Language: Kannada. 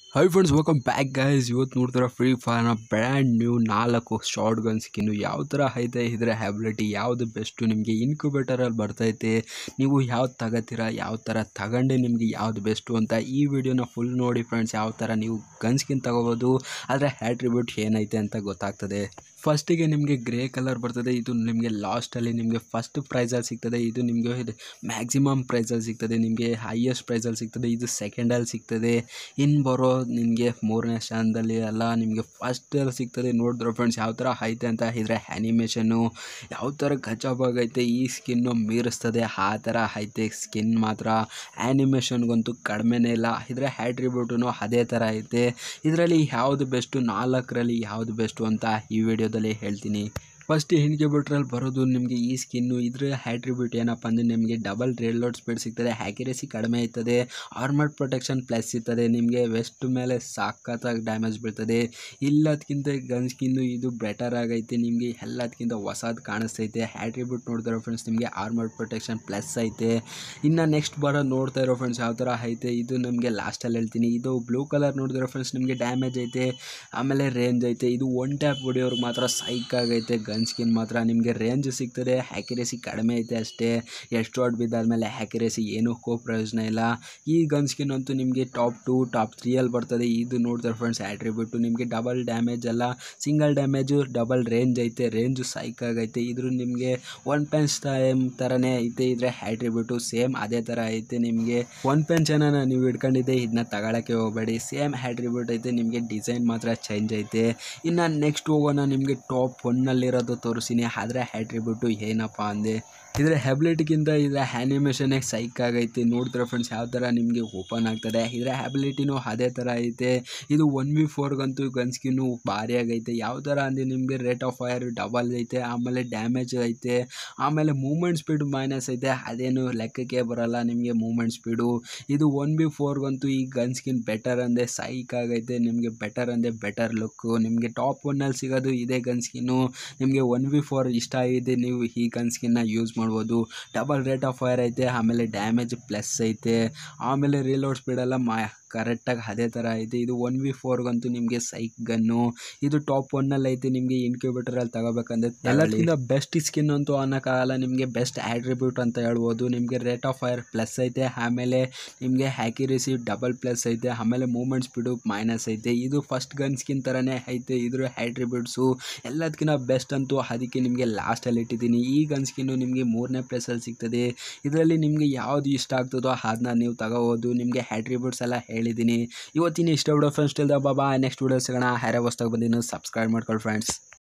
high friends welcome back guys ಇವತ್ತು ನೋಡ್ತಾರೆ ಫ್ರೀ ಫೈರ್ನ ಬ್ರ್ಯಾಂಡ್ ನ್ಯೂ ನಾಲ್ಕು ಶಾರ್ಟ್ ಗನ್ ಸ್ಕಿನ್ನು ಯಾವ ಥರ ಐತೆ ಇದ್ರೆ ಹ್ಯಾಬಿಲಿಟಿ ಯಾವುದು ಬೆಸ್ಟು ನಿಮಗೆ ಇನ್ಕ್ಯುಬೇಟರಲ್ಲಿ ಬರ್ತೈತೆ ನೀವು ಯಾವ್ದು ತಗೋತೀರಾ ಯಾವ ಥರ ತಗೊಂಡೆ ನಿಮಗೆ ಯಾವ್ದು ಬೆಸ್ಟು ಅಂತ ಈ ವಿಡಿಯೋನ ಫುಲ್ ನೋಡಿ ಫ್ರೆಂಡ್ಸ್ ಯಾವ ಥರ ನೀವು ಗನ್ ಸ್ಕಿನ್ ತಗೋಬೋದು ಆದರೆ ಹ್ಯಾಟ್ರಿಬ್ಯೂಟ್ ಏನೈತೆ ಅಂತ ಗೊತ್ತಾಗ್ತದೆ ಫಸ್ಟಿಗೆ ನಿಮಗೆ ಗ್ರೇ ಕಲರ್ ಬರ್ತದೆ ಇದು ನಿಮಗೆ ಲಾಸ್ಟಲ್ಲಿ ನಿಮಗೆ ಫಸ್ಟ್ ಪ್ರೈಸಲ್ಲಿ ಸಿಗ್ತದೆ ಇದು ನಿಮಗೆ ಮ್ಯಾಕ್ಸಿಮಮ್ ಪ್ರೈಸಲ್ಲಿ ಸಿಗ್ತದೆ ನಿಮಗೆ ಹೈಯೆಸ್ಟ್ ಪ್ರೈಸಲ್ಲಿ ಸಿಗ್ತದೆ ಇದು ಸೆಕೆಂಡಲ್ಲಿ ಸಿಗ್ತದೆ ಇನ್ನು ಬರೋ ನಿಮಗೆ ಮೂರನೇ ಸ್ಥಾನದಲ್ಲಿ ಎಲ್ಲ ನಿಮಗೆ ಫಸ್ಟಲ್ಲಿ ಸಿಗ್ತದೆ ನೋಡಿದ್ರೆ ಫ್ರೆಂಡ್ಸ್ ಯಾವ ಥರ ಐತೆ ಅಂತ ಇದ್ರೆ ಆ್ಯನಿಮೇಷನ್ನು ಯಾವ ಥರ ಗಜಬಾಗೈತೆ ಈ ಸ್ಕಿನ್ನು ಮೀರಿಸ್ತದೆ ಆ ಥರ ಐತೆ ಸ್ಕಿನ್ ಮಾತ್ರ ಆ್ಯನಿಮೇಷನ್ಗಂತೂ ಕಡಿಮೆನೇ ಇಲ್ಲ ಇದ್ರೆ ಹ್ಯಾಟ್ರಿಬ್ಯೂಟು ಅದೇ ಥರ ಐತೆ ಇದರಲ್ಲಿ ಯಾವುದು ಬೆಸ್ಟು ನಾಲ್ಕರಲ್ಲಿ ಯಾವುದು ಬೆಸ್ಟು ಅಂತ ಈ ವಿಡಿಯೋದಲ್ಲಿ ಹೇಳ್ತೀನಿ ಫಸ್ಟ್ ಇನ್ಕ್ಯುಬೇಟ್ರಲ್ಲಿ ಬರೋದು ನಿಮಗೆ ಈ ಸ್ಕಿನ್ನು ಇದ್ರ ಹ್ಯಾಟ್ರಿಬ್ಯೂಟ್ ಏನಪ್ಪ ಅಂದರೆ ನಿಮಗೆ ಡಬಲ್ ರೇಲ್ಡೋಡ್ ಸ್ಪೀಡ್ ಸಿಗ್ತದೆ ಹ್ಯಾಕಿರಸಿ ಕಡಿಮೆ ಇರ್ತದೆ ಆರ್ಮರ್ಡ್ ಪ್ರೊಟೆಕ್ಷನ್ ಪ್ಲಸ್ ಇರ್ತದೆ ನಿಮಗೆ ವೆಸ್ಟ್ ಮೇಲೆ ಸಾಕತ್ತಾಗಿ ಡ್ಯಾಮೇಜ್ ಬೀಳ್ತದೆ ಇಲ್ಲದಕ್ಕಿಂತ ಗನ್ ಸ್ಕಿನ್ನು ಇದು ಬೆಟರ್ ಆಗೈತೆ ನಿಮಗೆ ಎಲ್ಲದಕ್ಕಿಂತ ಹೊಸದು ಕಾಣಿಸ್ತೈತೆ ಹ್ಯಾಟ್ರಿಬ್ಯೂಟ್ ನೋಡ್ತಾರೆ ಫ್ರೆಂಡ್ಸ್ ನಿಮಗೆ ಆರ್ಮರ್ಡ್ ಪ್ರೊಟೆಕ್ಷನ್ ಪ್ಲಸ್ ಐತೆ ಇನ್ನು ನೆಕ್ಸ್ಟ್ ಬರೋದು ನೋಡ್ತಾ ಇರೋ ಫ್ರೆಂಡ್ಸ್ ಯಾವ ಥರ ಐತೆ ಇದು ನಮಗೆ ಲಾಸ್ಟಲ್ಲಿ ಹೇಳ್ತೀನಿ ಇದು ಬ್ಲೂ ಕಲರ್ ನೋಡಿದ್ರೆ ಫ್ರೆಂಡ್ಸ್ ನಿಮಗೆ ಡ್ಯಾಮೇಜ್ ಐತೆ ಆಮೇಲೆ ರೇಂಜ್ ಐತೆ ಇದು ಒನ್ ಟ್ಯಾಪ್ ಹೊಡಿಯೋರ್ಗೆ ಮಾತ್ರ ಸೈಕ್ ಆಗೈತೆ ಗನ್ ಸ್ಕಿನ್ ಮಾತ್ರ ನಿಮಗೆ ರೇಂಜ್ ಸಿಗ್ತದೆ ಹ್ಯಾಕಿರೇಸಿ ಕಡಿಮೆ ಐತೆ ಅಷ್ಟೇ ಎಷ್ಟು ಶಾಟ್ ಬಿದ್ದಾದ್ಮೇಲೆ ಹ್ಯಾಕಿರೇಸಿ ಏನೂ ಕೋ ಪ್ರಯೋಜನ ಇಲ್ಲ ಈ ಗನ್ ಸ್ಕಿನ್ ಅಂತೂ ನಿಮಗೆ ಟಾಪ್ ಟು ಟಾಪ್ ತ್ರೀಯಲ್ಲಿ ಬರ್ತದೆ ಇದು ನೋಡ್ತಾರೆ ಫ್ರೆಂಡ್ಸ್ ಆಟ್ರಿಬ್ಯೂಟು ನಿಮಗೆ ಡಬಲ್ ಡ್ಯಾಮೇಜ್ ಅಲ್ಲ ಸಿಂಗಲ್ ಡ್ಯಾಮೇಜು ಡಬಲ್ ರೇಂಜ್ ಐತೆ ರೇಂಜು ಸೈಕ್ ಆಗೈತೆ ಇದ್ರ ನಿಮಗೆ ಒನ್ ಪೆನ್ಸ್ ಟೈಮ್ ಥರನೇ ಐತೆ ಇದ್ರೆ ಹ್ಯಾಟ್ರಿಬ್ಯೂಟು ಸೇಮ್ ಅದೇ ಥರ ಐತೆ ನಿಮಗೆ ಒನ್ ಪೆನ್ಸ್ ಏನಾನ ನೀವು ಇಟ್ಕೊಂಡಿದ್ದೆ ಇದನ್ನ ತಗೊಳಕ್ಕೆ ಹೋಗಬೇಡಿ ಸೇಮ್ ಹ್ಯಾಟ್ರಿಬ್ಯೂಟ್ ಐತೆ ನಿಮಗೆ ಡಿಸೈನ್ ಮಾತ್ರ ಚೇಂಜ್ ಐತೆ ಇನ್ನು ನೆಕ್ಸ್ಟ್ ಹೋಗೋಣ ನಿಮಗೆ ಟಾಪ್ ಒನ್ನಲ್ಲಿರೋದು ತೋರಿಸ್ತೀನಿ ಆದರೆ ಹ್ಯಾಟ್ರಿಬ್ಯೂಟು ಏನಪ್ಪ ಅಂದೆ ಇದರ ಹ್ಯಾಬಿಲಿಟಿಗಿಂತ ಇದರ ಆ್ಯನಿಮೇಷನ್ನೇ ಸೈಕ್ ಆಗೈತೆ ನೋಡ್ತಾರೆ ಫ್ರೆಂಡ್ಸ್ ಯಾವ ಥರ ನಿಮಗೆ ಓಪನ್ ಆಗ್ತದೆ ಇದರ ಹ್ಯಾಬಿಲಿಟಿನೂ ಅದೇ ಥರ ಐತೆ ಇದು ಒನ್ ವಿ ಫೋರ್ಗಂತೂ ಗನ್ ಸ್ಕಿನ್ನು ಭಾರಿ ಆಗೈತೆ ಯಾವ ಥರ ಅಂದರೆ ನಿಮಗೆ ರೇಟ್ ಆಫ್ ಫೈರ್ ಡಬಲ್ ಐತೆ ಆಮೇಲೆ ಡ್ಯಾಮೇಜ್ ಐತೆ ಆಮೇಲೆ ಮೂಮೆಂಟ್ ಸ್ಪೀಡ್ ಮೈನಸ್ ಐತೆ ಅದೇನು ಲೆಕ್ಕಕ್ಕೆ ಬರಲ್ಲ ನಿಮಗೆ ಮೂಮೆಂಟ್ ಸ್ಪೀಡು ಇದು ಒನ್ ಬಿ ಫೋರ್ಗಂತೂ ಈ ಗನ್ ಸ್ಕಿನ್ ಬೆಟರ್ ಅಂದೆ ಸೈಕ್ ಆಗೈತೆ ನಿಮಗೆ ಬೆಟರ್ ಅಂದೆ ಬೆಟರ್ ಲುಕ್ಕು ನಿಮಗೆ ಟಾಪ್ ಒನ್ನಲ್ಲಿ ಸಿಗೋದು ಇದೇ ಗನ್ ಸ್ಕಿನ್ನು ನಿಮಗೆ ಒನ್ ವಿ ಫೋರ್ ಇಷ್ಟ ಆಗಿದೆ ನೀವು ಈ ಗನ್ ಸ್ಕಿನ್ನ ಯೂಸ್ ಮಾಡ್ಬೋದು ಡಬಲ್ ರೇಟ್ ಆಫ್ ಫೈರ್ ಐತೆ ಆಮೇಲೆ ಡ್ಯಾಮೇಜ್ ಪ್ಲಸ್ ಐತೆ ಆಮೇಲೆ ರೀಲೋಡ್ ಸ್ಪೀಡೆಲ್ಲ ಮಾ ಕರೆಕ್ಟಾಗಿ ಅದೇ ಥರ ಐತೆ ಇದು ಒನ್ ವಿ ಫೋರ್ಗಂತೂ ನಿಮಗೆ ಸೈಕ್ ಗನ್ನು ಇದು ಟಾಪ್ ಒನ್ನಲ್ಲಿ ಐತೆ ನಿಮಗೆ ಇನ್ಕ್ಯುಬೇಟರಲ್ಲಿ ತಗೋಬೇಕಂದ್ರೆ ಎಲ್ಲದಕ್ಕಿಂತ ಬೆಸ್ಟ್ ಸ್ಕಿನ್ ಅಂತೂ ಅನ್ನೋಕ್ಕಾಗಲ್ಲ ನಿಮಗೆ ಬೆಸ್ಟ್ ಆಟ್ರಿಬ್ಯೂಟ್ ಅಂತ ಹೇಳ್ಬೋದು ನಿಮಗೆ ರೇಟ್ ಆಫ್ ಫೈರ್ ಪ್ಲಸ್ ಐತೆ ಆಮೇಲೆ ನಿಮಗೆ ಹ್ಯಾಕಿರೇಸಿ ಡಬಲ್ ಪ್ಲಸ್ ಐತೆ ಆಮೇಲೆ ಮೂಮೆಂಟ್ ಸ್ಪೀಡು ಮೈನಸ್ ಐತೆ ಇದು ಫಸ್ಟ್ ಗನ್ ಸ್ಕಿನ್ ಥರನೇ ಐತೆ ಇದ್ರ ಹ್ಯಾಟ್ರಿಬ್ಯೂಟ್ಸು ಎಲ್ಲದಕ್ಕಿಂತ ಬೆಸ್ಟ್ ಅಂತೂ ಅದಕ್ಕೆ ನಿಮಗೆ ಲಾಸ್ಟಲ್ಲಿ ಇಟ್ಟಿದ್ದೀನಿ ಈ ಗನ್ ಸ್ಕಿನ್ನು ನಿಮಗೆ ಮೂರನೇ ಪ್ಲೇಸಲ್ಲಿ ಸಿಗ್ತದೆ ಇದರಲ್ಲಿ ನಿಮಗೆ ಯಾವುದು ಇಷ್ಟ ಆಗ್ತದೋ ಅದನ್ನ ನೀವು ತಗೋಬೋದು ನಿಮಗೆ ಹ್ಯಾಟ್ರಿಬ್ಯೂಟ್ಸ್ ಎಲ್ಲ ಹೇಳಿದ್ದೀನಿ ಇವತ್ತಿನ ಇಷ್ಟ ವಿಡಿಯೋ ಫ್ರೆಂಡ್ಸ್ ಇಲ್ದ ಬಾಬಾ ನೆಕ್ಸ್ಟ್ ವಿಡಿಯೋ ಸಿಗೋಣ ಹ್ಯಾರೆ ಹೊಸ್ದಾಗಿ ಬಂದಿನ ಸಬ್ಸ್ಕ್ರೈಬ್ ಮಾಡ್ಕೊಳ್ಳಿ ಫ್ರೆಂಡ್ಸ್